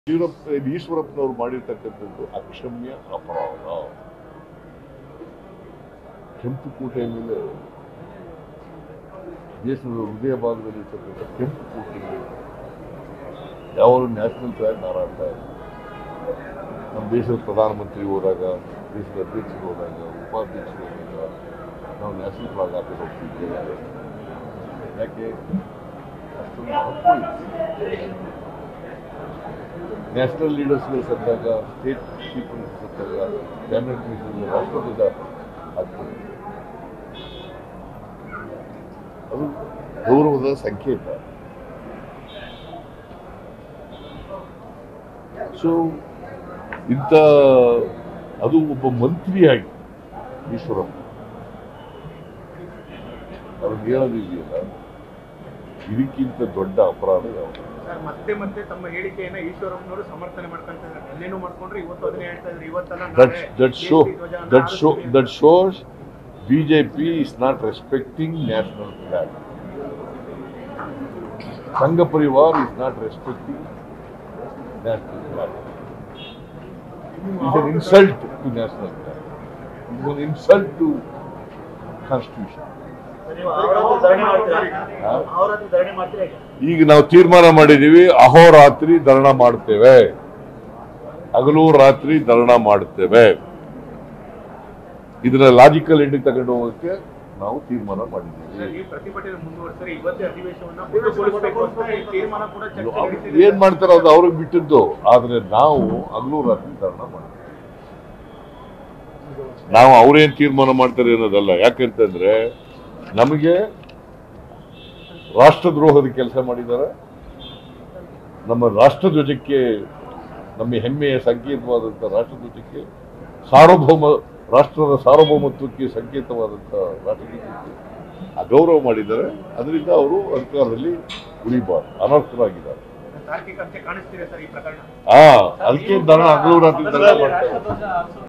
ಯಡಿಯೂರಪ್ಪ ಈಶ್ವರಪ್ಪನವರು ಮಾಡಿರ್ತಕ್ಕಂಥದ್ದು ಅಕ್ಷಮ್ಯ ಅಪರಾಧ ಕೆಂಪು ಕೋಟೆ ಮೇಲೆ ದೇಶದ ಹೃದಯ ಭಾಗದಲ್ಲಿರ್ತಕ್ಕಂಥ ಕೆಂಪು ಕೋಟೆ ಮೇಲೆ ಯಾವ ನ್ಯಾಷನಲ್ ಫ್ಲಾಗ್ ಹಾರಾಡ್ತಾ ಇಲ್ಲ ನಮ್ಮ ದೇಶದ ಪ್ರಧಾನಮಂತ್ರಿ ಹೋದಾಗ ದೇಶದ ಅಧ್ಯಕ್ಷರು ಹೋದಾಗ ಉಪಾಧ್ಯಕ್ಷರು ಹೋದಾಗ ನಾವು ನ್ಯಾಷನಲ್ ಫ್ಲಾಗ್ ಹಾಕೊಂಡು ಹೋಗ್ತಿದ್ದೇವೆ ಯಾಕೆ ಅಷ್ಟೊಂದು ಮಹತ್ವ ಇದೆ ನ್ಯಾಷನಲ್ ಲೀಡರ್ಸ್ಗಳು ಸತ್ತಾಗ ಸ್ಟೇಟ್ ಚೀಫ್ ಮಿನಿಸ್ಟರ್ ಸತ್ತಾಗ ಕ್ಯಾಬಿನೆಟ್ ಮಿನಿಸ್ಟರ್ ರಾಷ್ಟ್ರಧ್ವಜ ಆಗ್ತದೆ ಅದು ಗೌರವದ ಸಂಕೇತ ಸೊ ಇಂಥ ಅದು ಒಬ್ಬ ಮಂತ್ರಿಯಾಗಿ ಈಶ್ವರಪ್ಪ ಅವ್ರಿಗೆ ಹೇಳೋದಿದೆಯಲ್ಲ ಇದಕ್ಕಿಂತ ದೊಡ್ಡ ಅಪರಾಧ ಯಾವುದು ಸರ್ ಮತ್ತೆ ಮತ್ತೆ ತಮ್ಮ ಹೇಳಿಕೆಯನ್ನ ಈಶ್ವರಪ್ಪನವರು ಸಮರ್ಥನೆ ಮಾಡ್ಕೊಂತ ಇದ್ದಾರೆ ನಿನ್ನೆನೂ ಮಾಡ್ಕೊಂಡ್ರೆ ಇವತ್ತು ಅದನ್ನೇ ಹೇಳ್ತಾ ಇದ್ರು ಇವತ್ತಲ್ಲ that ನಾಳೆ that show ಕೇಸರಿ ಧ್ವಜವನ್ನ that show ಆರಿಸ್ತೀವಿ that shows BJP is not respecting national flag. Sangha Parivar is not respecting national flag. It's an insult to national flag. It's an insult to constitution. ಹಾ? ಈಗ ನಾವು ತೀರ್ಮಾನ ಮಾಡಿದೀವಿ ಅಹೋರಾತ್ರಿ ಧರಣ ಮಾಡ್ತೇವೆ ಹಗಲು ರಾತ್ರಿ ಧರಣ ಮಾಡುತ್ತೇವೆ ಇದನ್ನ ಲಾಜಿಕಲ್ ಎಂಡಿಗೆ ತಗೊಂಡು ಹೋಗೋಕೆ ನಾವು ತೀರ್ಮಾನ ಮಾಡಿದ್ದೀವಿ ಸರ್, ಈ ಪ್ರತಿಭಟನೆ ಮುಂದುವರೆಸಿದ್ರೆ ಇವತ್ತೇ ಅಧಿವೇಶನವನ್ನ ಮುಂದುವರಿಸಬೇಕು ಅಂತ ಈ ತೀರ್ಮಾನ ಕೂಡ ಚರ್ಚೆ ಅವ್ರು ನಡೀತಿದೆ. ಏನ್ ಮಾಡ್ತಾರೋ ಅದು ಅವ್ರಿಗೆ ಬಿಟ್ಟಿದ್ದು ಆದ್ರೆ ನಾವು ಹಗಲು ರಾತ್ರಿ ಧರಣ ಮಾಡ್ತೀವಿ ನಾವು ಅವ್ರೇನ್ ತೀರ್ಮಾನ ಮಾಡ್ತಾರೆ ಅನ್ನೋದಲ್ಲ ಯಾಕಂತಂದ್ರೆ ನಮಗೆ ರಾಷ್ಟ್ರದ್ರೋಹದ ಕೆಲಸ ಮಾಡಿದ್ದಾರೆ ನಮ್ಮ ರಾಷ್ಟ್ರಧ್ವಜಕ್ಕೆ ನಮ್ಮ ಹೆಮ್ಮೆಯ ಸಂಕೇತವಾದಂಥ ರಾಷ್ಟ್ರಧ್ವಜಕ್ಕೆ ಸಾರ್ವಭೌಮ ರಾಷ್ಟ್ರದ ಸಾರ್ವಭೌಮತ್ವಕ್ಕೆ ಸಂಕೇತವಾದಂಥ ರಾಷ್ಟ್ರಧ್ವಜಕ್ಕೆ ಅಗೌರವ ಮಾಡಿದ್ದಾರೆ ಅದರಿಂದ ಅವರು ಅಧಿಕಾರದಲ್ಲಿ ಉಳಿಬಾರ್ದು ಅನರ್ಹರಾಗಿದ್ದಾರೆ ತಾರ್ಕಿಕ ಅಂತ್ಯ ಕಾಣಿಸ್ತಿದೆ ಸರ್ ಈ ಪ್ರಕರಣ ಆ ಅದಕ್ಕೆ ಧರಣ ಹಗಲು ರಾತ್ರಿ ಧರಣ ಮಾಡ್ತಾರೆ